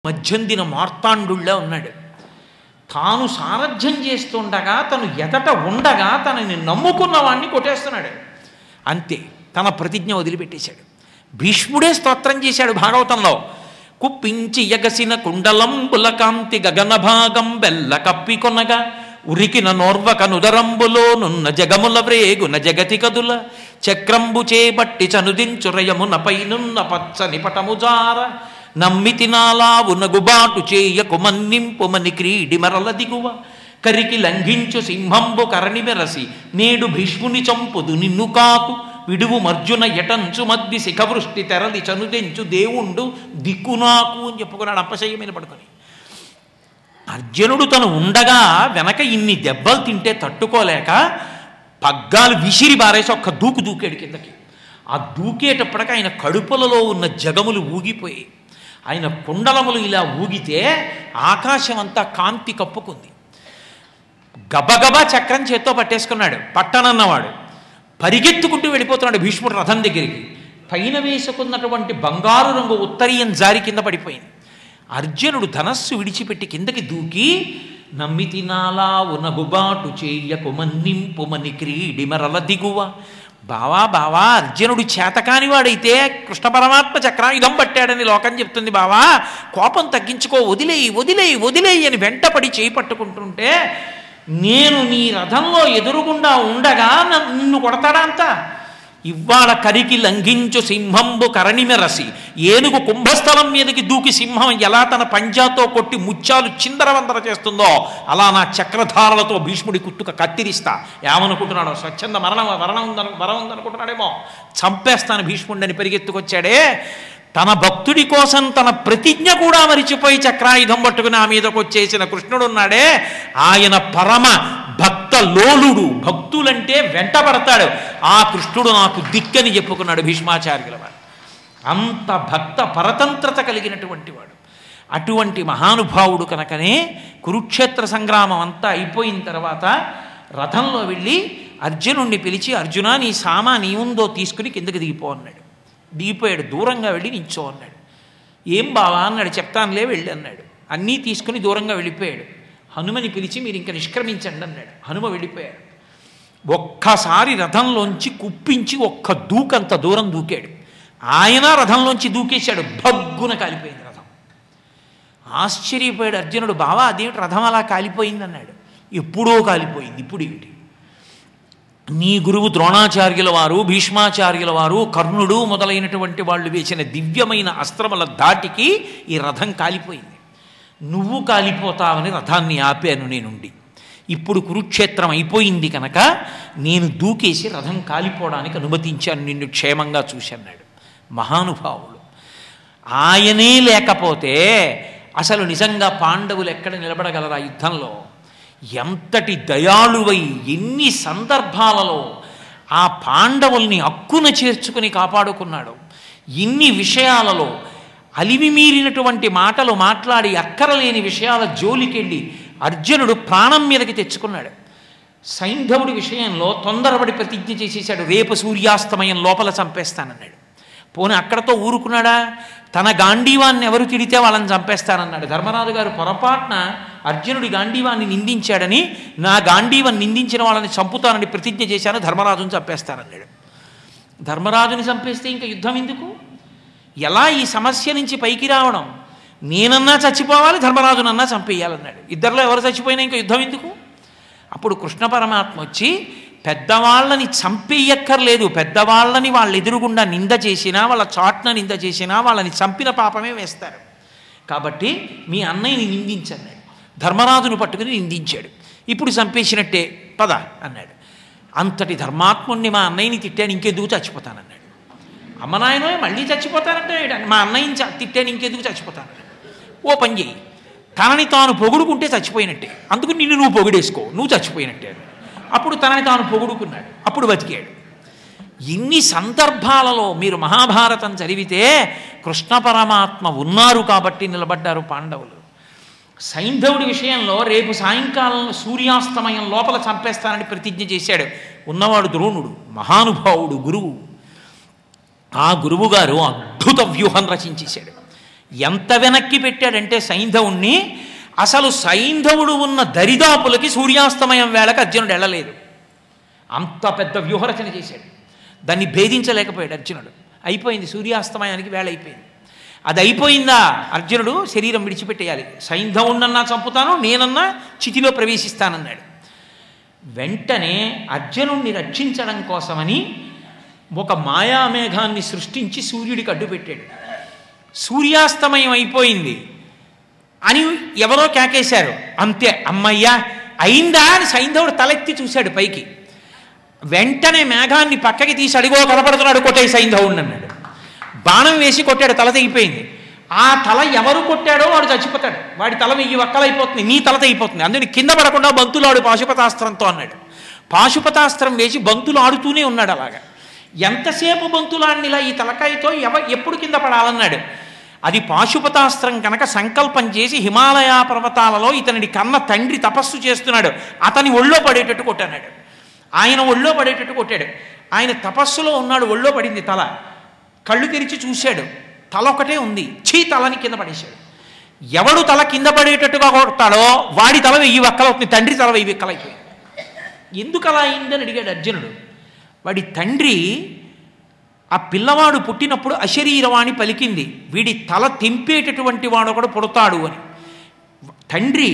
మధ్యందిన మార్తాండుళ్ళ ఉన్నాడు తాను సారథ్యం చేస్తుండగా తను ఎదట ఉండగా తనని నమ్ముకున్న వాణ్ణి కొట్టేస్తున్నాడు అంతే తన ప్రతిజ్ఞ వదిలిపెట్టేశాడు భీష్ముడే స్తోత్రం చేశాడు భాగవతంలో కుప్పించి ఎగసిన కుండలంబుల కాంతి గగన భాగం బెల్ల కప్పికొనగా ఉరికిన నోర్వక నుదరంబులో నున్న జగముల వ్రేగున జగతి కదుల చక్రంబు చేబట్టి చనుదించురయమున పైనున్న పచ్చని పటముజార నమ్మితి నాలావు నగుబాటు చేయకు మన్నింపు మని క్రీడి మరల దిగువ కరికి లంఘించు సింహంబు కరణి మెరసి నేడు భీష్ముని చంపుదు నిన్ను కాకు విడువు మర్జున ఎటంచు మద్ది శిఖవృష్టి తెరలి చనుదెంచు దేవుండు దిక్కు నాకు అని చెప్పుకున్నాడు అప్పశయ్య మీద పడుకొని అర్జునుడు తను ఉండగా వెనక ఇన్ని దెబ్బలు తింటే తట్టుకోలేక పగ్గాలు విసిరి బారేసి ఒక్క దూకు దూకాడు కిందకి ఆ దూకేటప్పటికి ఆయన కడుపులలో ఉన్న జగములు ఊగిపోయి ఆయన కుండలములు ఇలా ఊగితే ఆకాశం అంతా కాంతి కప్పుకుంది గబగబా చక్రం చేత్తో పట్టేసుకున్నాడు పట్టనన్నవాడు పరిగెత్తుకుంటూ వెళ్ళిపోతున్నాడు భీష్ముడు రథం దగ్గరికి పైన వేసుకున్నటువంటి బంగారు రంగు ఉత్తరీయం జారి కింద పడిపోయింది అర్జునుడు ధనస్సు విడిచిపెట్టి కిందకి దూకి నమ్మితి నాలా ఉనగుబాటు చేయకు మన్నింపు మని క్రీడి మరల దిగువ బావా బావా అర్జునుడు చేతకాని వాడైతే కృష్ణ పరమాత్మ చక్రాయుధం పట్టాడని లోకం చెప్తుంది బావా కోపం తగ్గించుకో వదిలేయి వదిలేయి వదిలేయి అని వెంటపడి చేయి పట్టుకుంటుంటే నేను నీ రథంలో ఎదురుగుండా ఉండగా నన్ను- నిన్ను కొడతాడా అంతా ఇవాళ కరికి లంఘించు సింహంబు కరణిమెరసి ఏనుగు కుంభస్థలం మీదకి దూకి సింహం ఎలా తన పంజాతో కొట్టి ముత్యాలు చిందరవందర చేస్తుందో అలా నా చక్రధారలతో భీష్ముడి కుట్టుక కత్తిరిస్తా ఏమనుకుంటున్నాడో స్వచ్ఛంద మరణం వరణం ఉందను వరం ఉందనుకుంటున్నాడేమో చంపేస్తాను భీష్ముడిని పరిగెత్తుకొచ్చాడే తన భక్తుడి కోసం తన ప్రతిజ్ఞ కూడా మరిచిపోయి చక్రాయుధం పట్టుకుని ఆ మీదకు వచ్చేసిన కృష్ణుడు ఉన్నాడే ఆయన పరమ భక్త లోలుడు భక్తులంటే వెంటబడతాడు ఆ కృష్ణుడు నాకు దిక్కని చెప్పుకున్నాడు భీష్మాచార్యుల వారు అంత భక్త పరతంత్రత కలిగినటువంటి వాడు అటువంటి మహానుభావుడు కనుకనే కురుక్షేత్ర సంగ్రామం అంతా అయిపోయిన తర్వాత రథంలో వెళ్ళి అర్జునుణ్ణి పిలిచి అర్జున నీ సామాన్ ఏముందో తీసుకుని కిందకి దిగిపో అన్నాడు దిగిపోయాడు దూరంగా వెళ్ళి నించో అన్నాడు ఏం బావా అన్నాడు చెప్తానులే వెళ్ళి అన్నాడు అన్నీ తీసుకుని దూరంగా వెళ్ళిపోయాడు హనుమని పిలిచి మీరు ఇంకా నిష్క్రమించండి అన్నాడు హనుమ వెళ్ళిపోయాడు ఒక్కసారి రథంలోంచి కుప్పించి ఒక్క దూకంత దూరం దూకాడు ఆయన రథంలోంచి దూకేశాడు భగ్గున కాలిపోయింది రథం ఆశ్చర్యపోయాడు అర్జునుడు బావా అదేమిటి రథం అలా కాలిపోయింది అన్నాడు ఎప్పుడో కాలిపోయింది ఇప్పుడు ఏమిటి నీ గురువు ద్రోణాచార్యుల వారు భీష్మాచార్యుల వారు కర్ణుడు మొదలైనటువంటి వాళ్ళు వేసిన దివ్యమైన అస్త్రముల దాటికి ఈ రథం కాలిపోయింది నువ్వు కాలిపోతావని రథాన్ని ఆపాను నేనుండి ఇప్పుడు కురుక్షేత్రం అయిపోయింది కనుక నేను దూకేసి రథం కాలిపోవడానికి అనుమతించాను నిన్ను క్షేమంగా చూశాన్నాడు మహానుభావులు ఆయనే లేకపోతే అసలు నిజంగా పాండవులు ఎక్కడ నిలబడగలరా యుద్ధంలో ఎంతటి దయాళువై ఎన్ని సందర్భాలలో ఆ పాండవుల్ని అక్కున చేర్చుకుని కాపాడుకున్నాడు ఇన్ని విషయాలలో అలివి మీరినటువంటి మాటలు మాట్లాడి అక్కరలేని విషయాల జోలికెళ్ళి అర్జునుడు ప్రాణం మీదకి తెచ్చుకున్నాడు సైంధవుడి విషయంలో తొందరపడి ప్రతిజ్ఞ చేసేశాడు రేపు సూర్యాస్తమయం లోపల చంపేస్తానన్నాడు పోనీ అక్కడతో ఊరుకున్నాడా తన గాంధీవాన్ని ఎవరు తిడితే వాళ్ళని చంపేస్తానన్నాడు ధర్మరాజు గారు పొరపాటున అర్జునుడి గాంధీవాన్ని నిందించాడని నా గాంధీవాన్ని నిందించిన వాళ్ళని చంపుతానని ప్రతిజ్ఞ చేశాను ధర్మరాజుని చంపేస్తానన్నాడు ధర్మరాజుని చంపేస్తే ఇంకా యుద్ధం ఎందుకు ఎలా ఈ సమస్య నుంచి పైకి రావడం నేనన్నా చచ్చిపోవాలి ధర్మరాజునన్నా చంపేయాలన్నాడు ఇద్దరిలో ఎవరు చచ్చిపోయినా ఇంకా యుద్ధం ఎందుకు అప్పుడు కృష్ణ పరమాత్మ వచ్చి పెద్దవాళ్ళని చంపేయక్కర్లేదు పెద్దవాళ్ళని వాళ్ళ ఎదురుగుండా నింద చేసినా వాళ్ళ చాట్న నింద చేసినా వాళ్ళని చంపిన పాపమే వేస్తారు కాబట్టి మీ అన్నయ్యని నిందించన్నాడు ధర్మరాజును పట్టుకుని నిందించాడు ఇప్పుడు చంపేసినట్టే పద అన్నాడు అంతటి ధర్మాత్ముణ్ణి మా అన్నయ్యని తిట్టాను ఇంకెందుకు చచ్చిపోతానన్నాడు అమ్మ నాయనో మళ్ళీ చచ్చిపోతానంటే మా అన్నయ్యని చ- తిట్టాను ఇంకెందుకు చచ్చిపోతానన్నాడు ఓ పని చెయ్యి తనని తాను పొగుడుకుంటే చచ్చిపోయినట్టే అందుకు నిన్ను నువ్వు పొగిడేసుకో నువ్వు చచ్చిపోయినట్టే అన్నాడు. అప్పుడు తనని తాను పొగుడుకున్నాడు అప్పుడు బతికాడు ఇన్ని సందర్భాలలో మీరు మహాభారతం చదివితే కృష్ణ పరమాత్మ ఉన్నారు కాబట్టి నిలబడ్డారు పాండవులు సైంధవుడి విషయంలో రేపు సాయంకాలం సూర్యాస్తమయం లోపల చంపేస్తానని ప్రతిజ్ఞ చేశాడు ఉన్నవాడు ద్రోణుడు మహానుభావుడు గురువు ఆ గురువుగారు అద్భుత వ్యూహం రచించేశాడు ఎంత వెనక్కి పెట్టాడంటే సైంధవుణ్ణి అసలు సైంధవుడు ఉన్న దరిదాపులకి సూర్యాస్తమయం వేళకి అర్జునుడు వెళ్ళలేదు అంత పెద్ద వ్యూహరచన చేశాడు దాన్ని భేదించలేకపోయాడు అర్జునుడు అయిపోయింది సూర్యాస్తమయానికి వేళ అయిపోయింది అది అయిపోయిందా అర్జునుడు శరీరం విడిచిపెట్టేయాలి సైంధవుణ్ణన్నా చంపుతాను నేనన్నా చితిలో ప్రవేశిస్తానన్నాడు వెంటనే అర్జునుణ్ణి రక్షించడం కోసమని ఒక మాయామేఘాన్ని సృష్టించి సూర్యుడికి అడ్డుపెట్టాడు సూర్యాస్తమయం అయిపోయింది అని ఎవరో కేకేశారు అంతే అమ్మయ్యా అయిందా అని సైంధవుడు తలెత్తి చూశాడు పైకి వెంటనే మేఘాన్ని పక్కకి తీసి అడిగో కనపడుతున్నాడు కొట్టే సైంధవుడిని అన్నాడు బాణం వేసి కొట్టాడు తల తెగిపోయింది ఆ తల ఎవరు కొట్టాడో వాడు చచ్చిపోతాడు వాడి తల వెయ్యి వక్కలైపోతుంది నీ తల తెగిపోతుంది అందుకని కింద పడకుండా బంతులాడు పాశుపతాస్త్రంతో అన్నాడు పాశుపతాస్త్రం వేసి బంతులు ఆడుతూనే ఉన్నాడు అలాగా ఎంతసేపు బంతులాడినిలా ఈ తలకాయతో ఎవ ఎప్పుడు కింద పడాలన్నాడు అది పాశుపతాస్త్రం కనుక సంకల్పం చేసి హిమాలయ పర్వతాలలో ఇతనిడి కన్న తండ్రి తపస్సు చేస్తున్నాడు అతని ఒళ్ళో పడేటట్టు కొట్టన్నాడు ఆయన ఒళ్ళో పడేటట్టు కొట్టాడు ఆయన తపస్సులో ఉన్నాడు ఒళ్ళో పడింది తల కళ్ళు తెరిచి చూశాడు తల ఒకటే ఉంది చీ తలని కింద పడేశాడు ఎవడు తల కింద పడేటట్టుగా కొడతాడో వాడి తల వెయ్యి వక్కలవుతుంది తండ్రి తల వెయ్యి వెక్కలైపోయింది ఎందుకు అలా అయిందని అడిగాడు అర్జునుడు వాడి తండ్రి ఆ పిల్లవాడు పుట్టినప్పుడు అశరీరవాణి పలికింది వీడి తల తెంపేటటువంటి వాడు ఒకడు పుడతాడు అని తండ్రి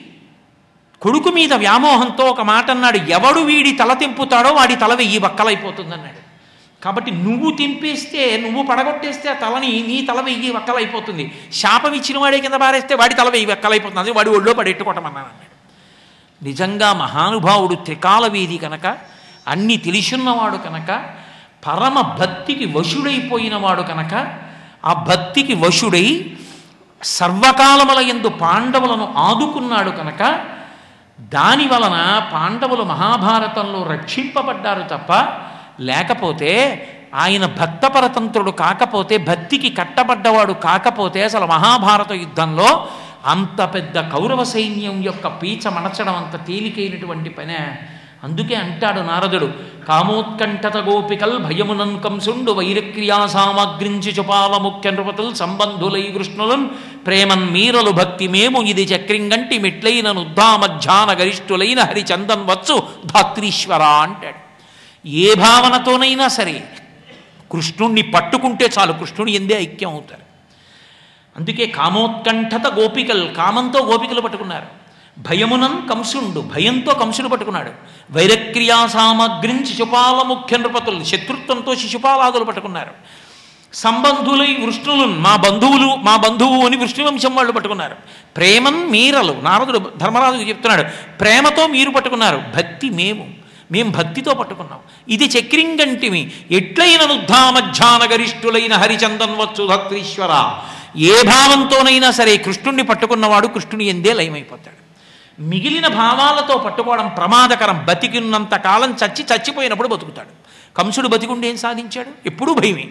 కొడుకు మీద వ్యామోహంతో ఒక మాట అన్నాడు ఎవడు వీడి తల తెంపుతాడో వాడి తల వెయ్యి వక్కలైపోతుందన్నాడు కాబట్టి నువ్వు తెంపేస్తే నువ్వు పడగొట్టేస్తే ఆ తలని నీ తల వెయ్యి వక్కలైపోతుంది శాపం ఇచ్చిన వాడే కింద పారేస్తే వాడి తల వెయ్యి వక్కలైపోతుంది అది వాడి ఒళ్ళో పడెట్టుకోవటమన్నాను అన్నాడు నిజంగా మహానుభావుడు త్రికాల వీధి కనుక అన్ని తెలిసున్నవాడు కనుక పరమ భక్తికి వశుడైపోయినవాడు కనుక ఆ భక్తికి వశుడై సర్వకాలముల ఎందు పాండవులను ఆదుకున్నాడు కనుక దాని వలన పాండవులు మహాభారతంలో రక్షింపబడ్డారు తప్ప లేకపోతే ఆయన భక్తపరతంత్రుడు కాకపోతే భక్తికి కట్టబడ్డవాడు కాకపోతే అసలు మహాభారత యుద్ధంలో అంత పెద్ద కౌరవ సైన్యం యొక్క పీచ మణచడం అంత తేలికైనటువంటి పనే అందుకే అంటాడు నారదుడు కామోత్కంఠత గోపికల్ భయమునన్ కంసుండు వైరక్రియా సామగ్రించి చుపాల ముఖ్య నృపతుల్ సంబంధులై కృష్ణులన్ ప్రేమన్ మీరలు భక్తి మేము ఇది చక్రింగంటి మెట్లైన ఉద్దామధ్యాన గరిష్ఠులైన హరిచందన్ వచ్చు ధాత్రీశ్వర అంటాడు ఏ భావనతోనైనా సరే కృష్ణుణ్ణి పట్టుకుంటే చాలు కృష్ణుని ఎందే ఐక్యం అవుతారు అందుకే కామోత్కంఠత గోపికలు కామంతో గోపికలు పట్టుకున్నారు భయమునం కంసుండు భయంతో కంసుడు పట్టుకున్నాడు వైరక్రియా సామగ్రిం శిశుపాల ముఖ్య నృపతులు శత్రుత్వంతో శిశుపాలాదులు పట్టుకున్నారు సంబంధులై వృష్ణులు మా బంధువులు మా బంధువు అని వృష్ణివంశం వాళ్ళు పట్టుకున్నారు ప్రేమన్ మీరలు నారదుడు ధర్మరాజుకు చెప్తున్నాడు ప్రేమతో మీరు పట్టుకున్నారు భక్తి మేము మేం భక్తితో పట్టుకున్నాం ఇది చక్రింగంటిమి ఎట్లైన నుద్ధామధ్యాన గరిష్ఠులైన హరిచందన్ వచ్చు ధత్రీశ్వర ఏ భావంతోనైనా సరే కృష్ణుణ్ణి పట్టుకున్నవాడు కృష్ణుని ఎందే లయమైపోతాడు మిగిలిన భావాలతో పట్టుకోవడం ప్రమాదకరం బతికినంత కాలం చచ్చి చచ్చిపోయినప్పుడు బతుకుతాడు కంసుడు బతికుండి ఏం సాధించాడు ఎప్పుడూ భయమే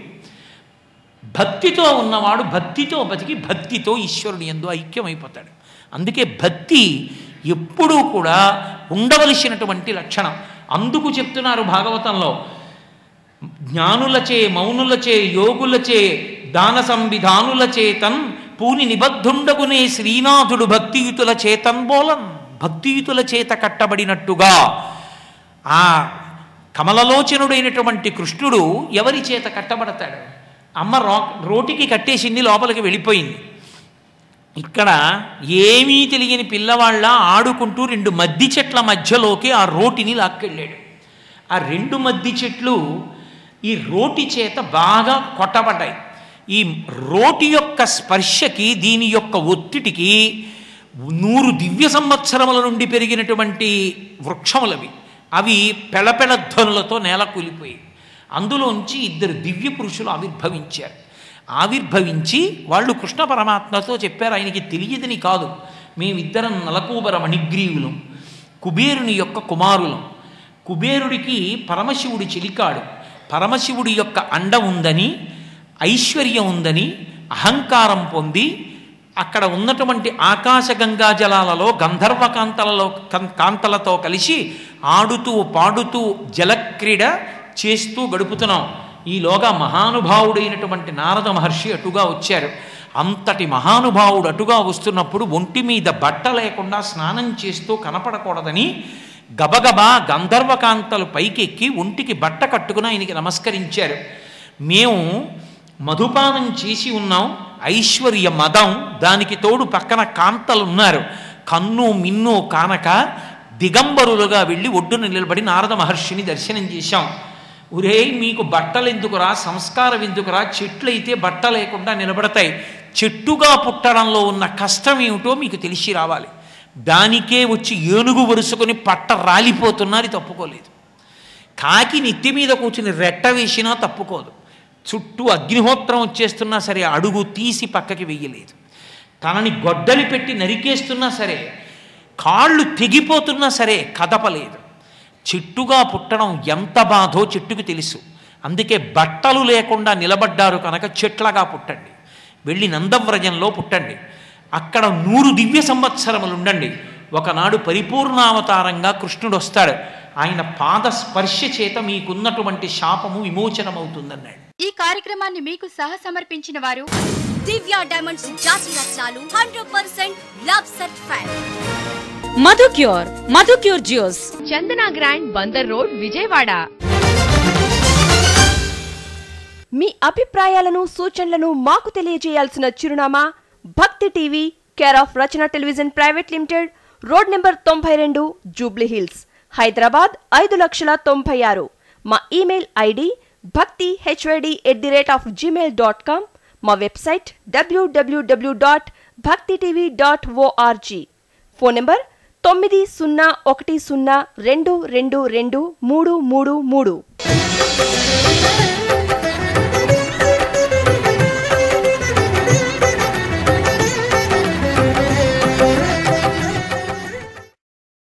భక్తితో ఉన్నవాడు భక్తితో బతికి భక్తితో ఈశ్వరుని ఎందు ఐక్యమైపోతాడు అందుకే భక్తి ఎప్పుడూ కూడా ఉండవలసినటువంటి లక్షణం అందుకు చెప్తున్నారు భాగవతంలో జ్ఞానులచే మౌనులచే యోగులచే దాన సంవిధానుల చేతన్ పూని నిబద్ధుండగునే శ్రీనాథుడు భక్తియుతుల చేతన్ బోలన్ భక్తియుతుల చేత కట్టబడినట్టుగా ఆ కమలలోచనుడైనటువంటి కృష్ణుడు ఎవరి చేత కట్టబడతాడు అమ్మ రో రోటికి కట్టేసింది లోపలికి వెళ్ళిపోయింది ఇక్కడ ఏమీ తెలియని పిల్లవాళ్ళ ఆడుకుంటూ రెండు మద్ది చెట్ల మధ్యలోకి ఆ రోటిని లాక్కెళ్ళాడు ఆ రెండు మద్ది చెట్లు ఈ రోటి చేత బాగా కొట్టబడ్డాయి ఈ రోటి యొక్క స్పర్శకి దీని యొక్క ఒత్తిడికి నూరు దివ్య సంవత్సరముల నుండి పెరిగినటువంటి వృక్షములవి అవి పెళపెళ ధ్వనులతో నేల కూలిపోయి అందులోంచి ఇద్దరు దివ్య పురుషులు ఆవిర్భవించారు ఆవిర్భవించి వాళ్ళు కృష్ణ పరమాత్మతో చెప్పారు ఆయనకి తెలియదని కాదు మేమిద్దరం నలకూబర మణిగ్రీవులం కుబేరుని యొక్క కుమారులం కుబేరుడికి పరమశివుడి చెలికాడు పరమశివుడి యొక్క అండ ఉందని ఐశ్వర్యం ఉందని అహంకారం పొంది అక్కడ ఉన్నటువంటి ఆకాశ గంగా జలాలలో గంధర్వ కాంతలలో కం- కాంతలతో కలిసి ఆడుతూ పాడుతూ జలక్రీడ చేస్తూ గడుపుతున్నాం ఈలోగా మహానుభావుడైనటువంటి నారద మహర్షి అటుగా వచ్చారు అంతటి మహానుభావుడు అటుగా వస్తున్నప్పుడు ఒంటి మీద బట్ట లేకుండా స్నానం చేస్తూ కనపడకూడదని గబగబా గంధర్వకాంతలు పైకెక్కి ఒంటికి బట్ట కట్టుకుని ఆయనకి నమస్కరించారు మేము మధుపానం చేసి ఉన్నాం ఐశ్వర్య మదం దానికి తోడు పక్కన కాంతలు ఉన్నారు కన్ను మిన్ను కానక దిగంబరులుగా వెళ్ళి ఒడ్డున నిలబడి నారద మహర్షిని దర్శనం చేశాం ఒరే మీకు బట్టలు ఎందుకురా సంస్కారం ఎందుకురా చెట్లు అయితే బట్ట లేకుండా నిలబడతాయి చెట్టుగా పుట్టడంలో ఉన్న కష్టం ఏమిటో మీకు తెలిసి రావాలి దానికే వచ్చి ఏనుగు వరుసుకొని పట్ట రాలిపోతున్నది తప్పుకోలేదు కాకి నెత్తి మీద కూర్చుని రెట్ట వేసినా తప్పుకోదు చుట్టూ అగ్నిహోత్రం వచ్చేస్తున్నా సరే అడుగు తీసి పక్కకి వెయ్యలేదు తనని గొడ్డలి పెట్టి నరికేస్తున్నా సరే కాళ్ళు తెగిపోతున్నా సరే కదపలేదు చెట్టుగా పుట్టడం ఎంత బాధో చెట్టుకు తెలుసు అందుకే బట్టలు లేకుండా నిలబడ్డారు కనుక చెట్లగా పుట్టండి వెళ్ళి నందవ్రజంలో పుట్టండి అక్కడ నూరు దివ్య సంవత్సరములు ఉండండి ఒకనాడు పరిపూర్ణావతారంగా కృష్ణుడు వస్తాడు ఆయన పాద స్పర్శ చేత మీకున్నటువంటి శాపము విమోచనమవుతుందన్నాడు ఈ కార్యక్రమాన్ని మీకు సహ సమర్పించిన వారు దివ్య డైమండ్స్ జాతి రత్నాలు hundred percent love certified Madhucure Madhucure juice Chandana grand Bandar road Vijayawada మీ అభిప్రాయాలను సూచనలను మాకు తెలియజేయాల్సిన చిరునామా Bhakti TV care of Rachana television private limited road number తొంభై రెండు జూబ్లీ హిల్స్ హైదరాబాద్ ఐదు లక్షల తొంభై ఆరు మా email ID Bhakti HYD at the rate of Gmail dot com మా website WWW dot Bhakti TV dot ORG phone number తొమ్మిది సున్నా ఒకటి సున్నా రెండు రెండు రెండు మూడు మూడు మూడు